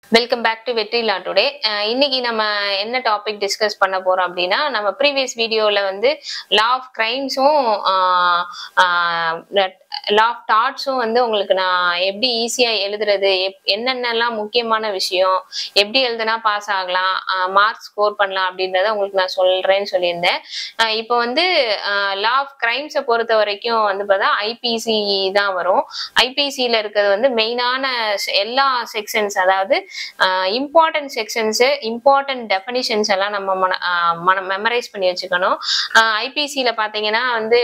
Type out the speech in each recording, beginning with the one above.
Welcome back to வெற்றிலா today இன்னைக்கு நம்ம என்ன டாபிக் டிஸ்கஸ் பண்ண போறோம் அப்படின்னா நம்ம ப்ரீவியஸ் வீடியோல வந்து லா ஆஃப் கிரைம்ஸும் லா ஆஃப் டாட்ஸும் வந்து உங்களுக்கு நான் எப்படி ஈஸியா எழுதுறது எப்- என்னென்னலாம் முக்கியமான விஷயம் எப்படி எழுதுனா பாஸ் ஆகலாம் மார்க் ஸ்கோர் பண்ணலாம் அப்படின்றத உங்களுக்கு நான் சொல்றேன்னு சொல்லியிருந்தேன் அஹ் இப்போ வந்து லா ஆஃப் கிரைம்ஸை பொறுத்த வரைக்கும் வந்து பார்த்தா ஐபிசி தான் வரும் ஐபிசியில் இருக்கிறது வந்து மெயினான எல்லா செக்ஷன்ஸ் அதாவது இம்பார்ட்டன்ட் செக்ஷன்ஸ் இம்பார்ட்டன்ட் டெஃபனிஷன்ஸ் எல்லாம் நம்ம மன மனம் மெமரைஸ் பண்ணி வச்சுக்கணும் ஐபிசியில் பார்த்தீங்கன்னா வந்து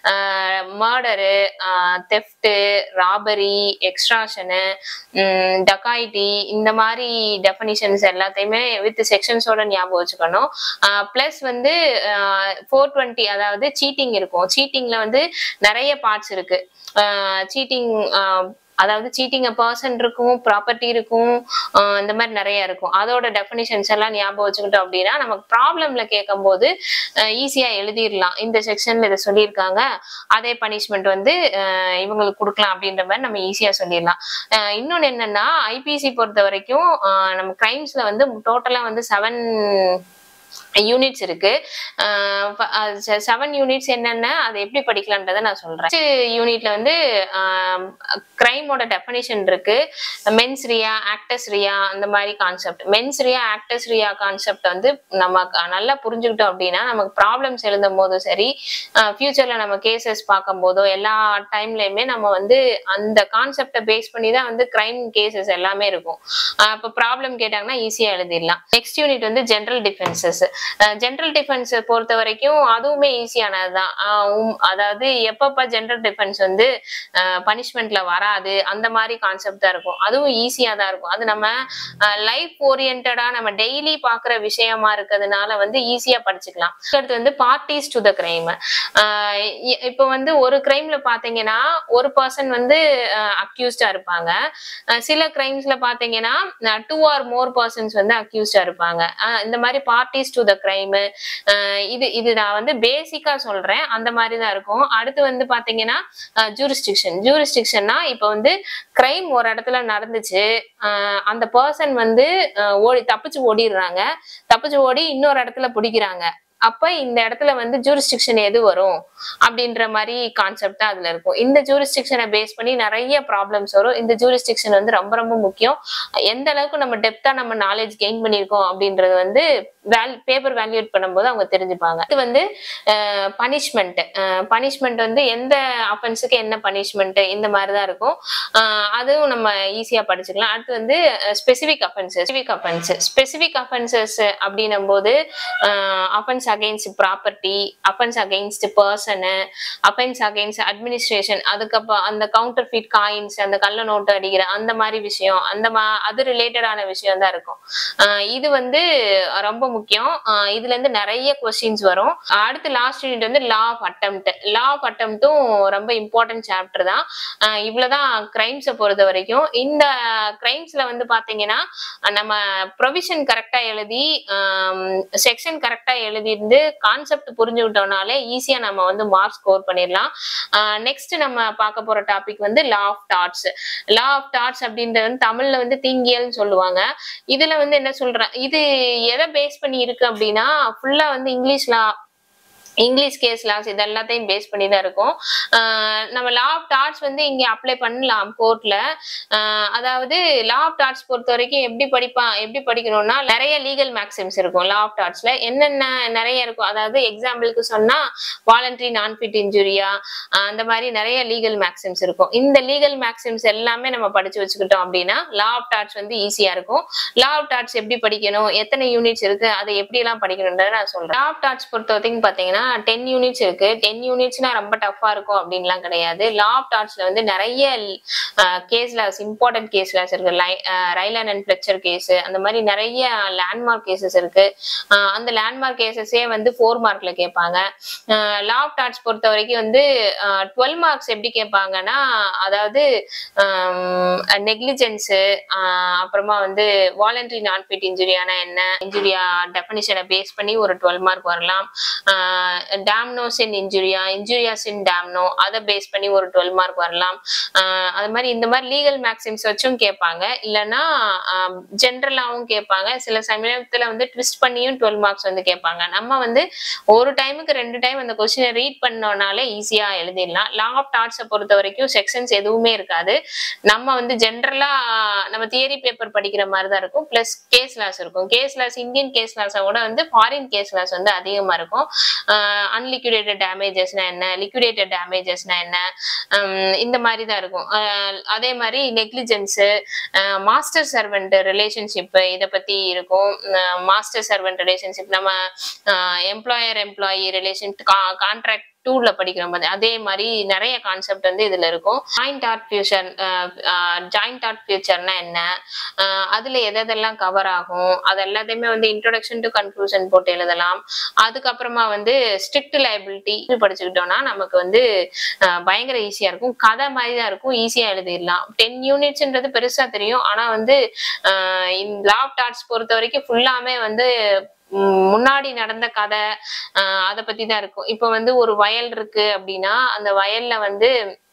murder theft robbery extortion dacoity இந்த மாதிரி டெஃபனிஷன்ஸ் எல்லாத்தையுமே வித் செக்ஷன்ஸோட ஞாபகம் வச்சுக்கணும் ப்ளஸ் வந்து ஃபோர் டுவெண்ட்டி அதாவது சீட்டிங் இருக்கும் சீட்டிங்ல வந்து நிறைய பார்ட்ஸ் இருக்கு சீட்டிங் அதாவது சீட்டிங் அ பர்சன் இருக்கும் ப்ராப்பர்ட்டி இருக்கும் ஆஹ் இந்த மாதிரி நிறைய இருக்கும் அதோட டெஃபினிஷன்ஸ் எல்லாம் ஞாபகம் வச்சுக்கிட்டோம் அப்படின்னா நமக்கு ப்ராப்ளம்ல கேட்கும் போது ஈஸியா எழுதிடலாம் இந்த செக்ஷன்ல இதை சொல்லியிருக்காங்க அதே பனிஷ்மெண்ட் வந்து ஆஹ் இவங்களுக்கு கொடுக்கலாம் அப்படின்ற மாதிரி நம்ம ஈஸியா சொல்லிடலாம் ஆஹ் இன்னொன்னு என்னன்னா ஐபிசி பொறுத்த வரைக்கும் ஆஹ் நம்ம கிரைம்ஸ்ல வந்து டோட்டலா வந்து செவன் யூனிட்ஸ் இருக்கு செவன் யூனிட்ஸ் என்னென்ன அதை எப்படி படிக்கலான்றதை நான் சொல்றேன் யூனிட்ல வந்து கிரைமோட டெஃபனிஷன் இருக்கு மென்ஸ் ரியா ஆக்டஸ் ரியா அந்த மாதிரி concept mens rea actus rea concept வந்து நம்ம க- நல்லா புரிஞ்சுக்கிட்டோம் அப்படின்னா நமக்கு ப்ராப்ளம்ஸ் எழுதும் போதும் சரி ஃபியூச்சர்ல நம்ம கேசஸ் பார்க்கும் போதோ எல்லா டைம்லயுமே நம்ம வந்து அந்த கான்செப்டை பேஸ் பண்ணி தான் வந்து கிரைம் கேசஸ் எல்லாமே இருக்கும் ஆஹ் இப்போ ப்ராப்ளம் கேட்டாங்கன்னா ஈஸியா எழுதிடலாம் நெக்ஸ்ட் யூனிட் வந்து ஜென்ரல் டிஃபென்சஸ் ஜென்ரல் டிஃபென்ஸ் பொறுத்த வரைக்கும் அதுவுமே ஈஸியானது தான் அதாவது எப்பப்ப ஜென்ரல் டிஃபென்ஸ் வந்து பனிஷ்மெண்ட்ல வராது அந்த மாதிரி கான்செப்ட் தான் இருக்கும் அதுவும் ஈஸியா தான் இருக்கும் அது நம்ம லைஃப் ஓரியன்டா நம்ம டெய்லி பாக்குற விஷயமா இருக்கிறதுனால வந்து ஈஸியா படிச்சுக்கலாம் அடுத்து வந்து பார்ட்டிஸ் டு த கிரைம் இப்போ வந்து ஒரு கிரைம்ல பாத்தீங்கன்னா ஒரு பர்சன் வந்து அக்யூஸ்டா இருப்பாங்க அஹ் சில கிரைம்ஸ்ல பாத்தீங்கன்னா டூ ஆர் மோர் பர்சன்ஸ் வந்து அக்யூஸ்டா இருப்பாங்க அஹ் இந்த மாதிரி பார்ட்டிஸ் டு த கிரைம் இது இது நான் வந்து பேசிக்கா சொல்றேன் அந்த மாதிரி தான் இருக்கும் அடுத்து வந்து பாத்தீங்கன்னா ஜூரிஸ்டிக்ஷன் ஜூரிஸ்டிக்ஷன்னா இப்போ வந்து கிரைம் ஒரு இடத்துல நடந்துச்சு அஹ் அந்த பர்சன் வந்து அஹ் ஓடி தப்பிச்சு ஓடிடுறாங்க தப்பிச்சு ஓடி இன்னொரு இடத்துல பிடிக்கிறாங்க அப்ப இந்த இடத்துல வந்து ஜூரிஸ்டிக்ஷன் எது வரும் அப்படின்ற மாதிரி கான்செப்ட் தான் அதுல இருக்கும் இந்த ஜூரிஸ்டிக்ஷனை பேஸ் பண்ணி நிறைய ப்ராப்ளம்ஸ் வரும் இந்த ஜூரிஸ்டிக்ஷன் வந்து ரொம்ப ரொம்ப முக்கியம் எந்த அளவுக்கு நம்ம டெப்தா நம்ம நாலேஜ் கெயின் பண்ணியிருக்கோம் அப்படின்றது வந்து வேல் பேப்பர் வேல்யூட் பண்ணும்போது அவங்க தெரிஞ்சுப்பாங்க இது வந்து பனிஷ்மெண்ட் பனிஷ்மெண்ட் வந்து எந்த அஃபென்ஸுக்கு என்ன பனிஷ்மெண்ட் இந்த மாதிரி தான் இருக்கும் அஹ் அதுவும் நம்ம ஈஸியா படிச்சுக்கலாம் அடுத்து வந்து specific offences specific offence specific offences அப்படின்னும் போது offence against property offence against person offence against administration அதுக்கப்புறம் அந்த கவுண்டர் ஃபீட் காயின்ஸ் அந்த கள்ள நோட்டு அடிக்கிற அந்த மாதிரி விஷயம் அந்த மா அது ரிலேட்டடான விஷயம் தான் இருக்கும் அஹ் இது வந்து ரொம்ப முக்கியம் அஹ் இதுல இருந்து நிறைய கொஸ்டின்ஸ் வரும் அடுத்து லாஸ்ட் யூனிட் வந்து law of attempt law of அட்டம்ப்ட்டும் ரொம்ப இம்பார்ட்டன்ட் சாப்டர் தான் அஹ் இவ்வளவுதான் கிரைம்ஸை பொறுத்த வரைக்கும் இந்த கிரைம்ஸ்ல வந்து பாத்தீங்கன்னா அஹ் நம்ம ப்ரொவிஷன் கரெக்டா எழுதி செக்ஷன் கரெக்டா எழுதிருந்து கான்செப்ட் புரிஞ்சுக்கிட்டோம்னாலே ஈஸியா நம்ம வந்து மார்க் ஸ்கோர் பண்ணிடலாம் நெக்ஸ்ட் நம்ம பார்க்க போற டாபிக் வந்து law of torts law of torts அப்படின்றது வந்து தமிழ்ல வந்து தீங்கியல்னு சொல்லுவாங்க இதுல வந்து என்ன சொல்றேன் இது எதை பேஸ் பண்ணி இருக்கு அப்படின்னா ஃபுல்லா வந்து English law English case laws இது எல்லாத்தையும் பேஸ் பண்ணி தான் இருக்கும் ஆஹ் நம்ம லா ஆஃப் டாட்ஸ் வந்து இங்க அப்ளை பண்ணலாம் கோர்ட்ல அதாவது லா ஆஃப் டாட்ஸ் பொறுத்த வரைக்கும் எப்படி படிப்பான் எப்படி படிக்கணும்னா நிறைய லீகல் மேக்சிம்ஸ் இருக்கும் லா ஆஃப் டாட்ஸ்ல என்னென்ன நிறைய இருக்கும் அதாவது எக்ஸாம்பிளுக்கு சொன்னா வாலண்டரி நான் ஃபிட் இன்ஜுரியா அந்த மாதிரி நிறைய லீகல் மேக்சிம்ஸ் இருக்கும் இந்த லீகல் மேக்சிம்ஸ் எல்லாமே நம்ம படிச்சு வச்சுக்கிட்டோம் அப்படின்னா லா ஆஃப் டாட்ஸ் வந்து ஈஸியா இருக்கும் லா ஆஃப் டாட்ஸ் எப்படி படிக்கணும் எத்தனை யூனிட்ஸ் இருக்கு அதை எப்படி எல்லாம் படிக்கணும்ன்றத நான் சொல்றேன் லா ஆஃப் டாட்ஸ் பொறுத்த வரைக்கும் பாத்தீங்கன்னா டென் யூனிட்ஸ் இருக்கு டென் யூனிட்ஸ்னா ரொம்ப டஃபா இருக்கும் அப்படின்லாம் கிடையாது லா ஆஃப் டாட்ஸ்ல வந்து நிறைய case laws important case laws இருக்கு ரைலான் அண்ட் ஃபிளெக்சர் கேஸ் அந்த மாதிரி நிறைய லேண்ட்மார்க் கேசஸ் இருக்கு ஆஹ் அந்த லேண்ட்மார்க் கேசஸே வந்து ஃபோர் மார்க்ல கேட்பாங்க லா ஆஃப் டாட்ஸ் பொறுத்த வரைக்கும் வந்து டுவெல் மார்க்ஸ் எப்படி கேட்பாங்கன்னா அதாவது நெக்லிஜென்ஸு அப்புறமா வந்து வாலண்டரி நான் ஃபிட் இன்ஜுரியானா என்ன இன்ஜுரியா டெஃபினிஷனை பேஸ் பண்ணி ஒரு டுவெல் மார்க் வரலாம் டேம்னோஸ் இன் இன்ஜுரியா இன்ஜுரியாஸ் இன் டேம்னோ அதை பேஸ் பண்ணி ஒரு டுவெல் மார்க் வரலாம் ஆஹ் அது மாதிரி இந்த மாதிரி லீகல் மேக்ஸிம்ஸ் வச்சும் கேட்பாங்க இல்லைன்னா ஜென்ரலாகவும் கேட்பாங்க சில சமயத்துல வந்து ட்விஸ்ட் பண்ணியும் டுவெல் மார்க்ஸ் வந்து கேட்பாங்க நம்ம வந்து ஒரு டைமுக்கு ரெண்டு டைம் அந்த கொஸ்டினை ரீட் பண்ணோம்னாலே ஈஸியா எழுதிடலாம் லா ஆஃப் டாட்ஸை பொறுத்த வரைக்கும் செக்ஷன்ஸ் எதுவுமே இருக்காது நம்ம வந்து ஜென்ரலா நம்ம தியரி பேப்பர் படிக்கிற மாதிரி தான் இருக்கும் பிளஸ் கேஸ் லாஸ் இருக்கும் கேஸ் லாஸ் இந்தியன் கேஸ் லாஸை விட வந்து ஃபாரின் கேஸ் லாஸ் வந்து அதிகமா இருக்கும் அன்லிக்விடேட்டட் டேமேஜஸ்னா என்ன லிக்விடேட்டட் டேமேஜஸ்னா என்ன ஹம் இந்த மாதிரி தான் இருக்கும் அஹ் அதே மாதிரி நெக்லிஜென்ஸு மாஸ்டர் சர்வெண்ட் ரிலேஷன்ஷிப் இதை பத்தி இருக்கும் மாஸ்டர் சர்வெண்ட் ரிலேஷன்ஷிப் நம்ம எம்ப்ளாயர் எம்ப்ளாயி ரிலேஷன் கான்ட்ராக்ட் டூல படிக்கிறோம் பாரு. அதே மாதிரி நிறைய கான்செப்ட் வந்து இதுல இருக்கும் joint tortfeasor joint tortfeasor என்ன அஹ் அதுல எது எதெல்லாம் கவர் ஆகும் அது எல்லாத்தையுமே வந்து இன்ட்ரோடக்ஷன் டு கன்க்ளூஷன் போட்டு எழுதலாம் அதுக்கப்புறமா வந்து ஸ்ட்ரிக்ட் லைபிலிட்டி படிச்சுக்கிட்டோம்னா நமக்கு வந்து அஹ் பயங்கர ஈஸியா இருக்கும் கதை மாதிரி தான் இருக்கும் ஈஸியா எழுதிடலாம் டென் யூனிட்ஸ்ன்றது பெருசா தெரியும் ஆனா வந்து லா ஆஃப் டாட்ஸ் பொறுத்த வரைக்கும் ஃபுல்லாமே வந்து உம் முன்னாடி நடந்த கதை ஆஹ் அதை பத்தி தான் இருக்கும் இப்போ வந்து ஒரு வயல் இருக்கு அப்படின்னா அந்த வயல்ல வந்து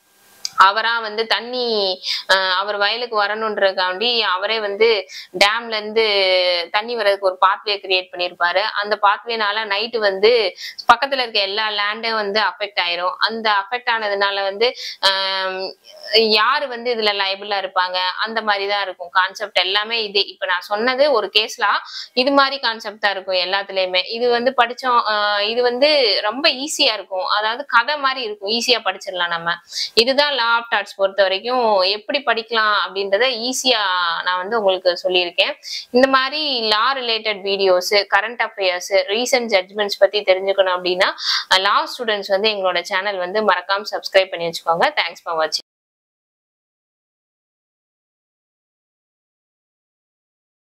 அவரா வந்து தண்ணி ஆஹ் அவர் வயலுக்கு வரணுன்றதுக்காண்டி அவரே வந்து டேம்ல இருந்து தண்ணி வர்றதுக்கு ஒரு பாத்வே கிரியேட் பண்ணியிருப்பாரு அந்த பாத்வேனால நைட்டு வந்து பக்கத்துல இருக்க எல்லா லேண்டும் வந்து அஃபெக்ட் ஆயிரும் அந்த அஃபெக்ட் ஆனதுனால வந்து ஆஹ் யாரு வந்து இதுல லைபிளா இருப்பாங்க அந்த மாதிரி தான் இருக்கும் கான்செப்ட் எல்லாமே இது இப்ப நான் சொன்னது ஒரு கேஸ்லா இது மாதிரி கான்செப்ட் தான் இருக்கும் எல்லாத்துலயுமே இது வந்து படிச்சோம் ஆஹ் இது வந்து ரொம்ப ஈஸியா இருக்கும் அதாவது கதை மாதிரி இருக்கும் ஈஸியா படிச்சிடலாம் நம்ம இதுதான் லா ஆஃப் டாட்ஸ் பொறுத்த வரைக்கும் எப்படி படிக்கலாம் அப்படின்றத ஈஸியா நான் வந்து உங்களுக்கு சொல்லியிருக்கேன் இந்த மாதிரி law related videos current affairs recent judgments பத்தி தெரிஞ்சுக்கணும் அப்படின்னா லா ஸ்டூடெண்ட்ஸ் வந்து எங்களோட சேனல் வந்து மறக்காம சப்ஸ்கிரைப் பண்ணி வச்சுக்கோங்க தேங்க்ஸ் ஃபார் வாட்சிங்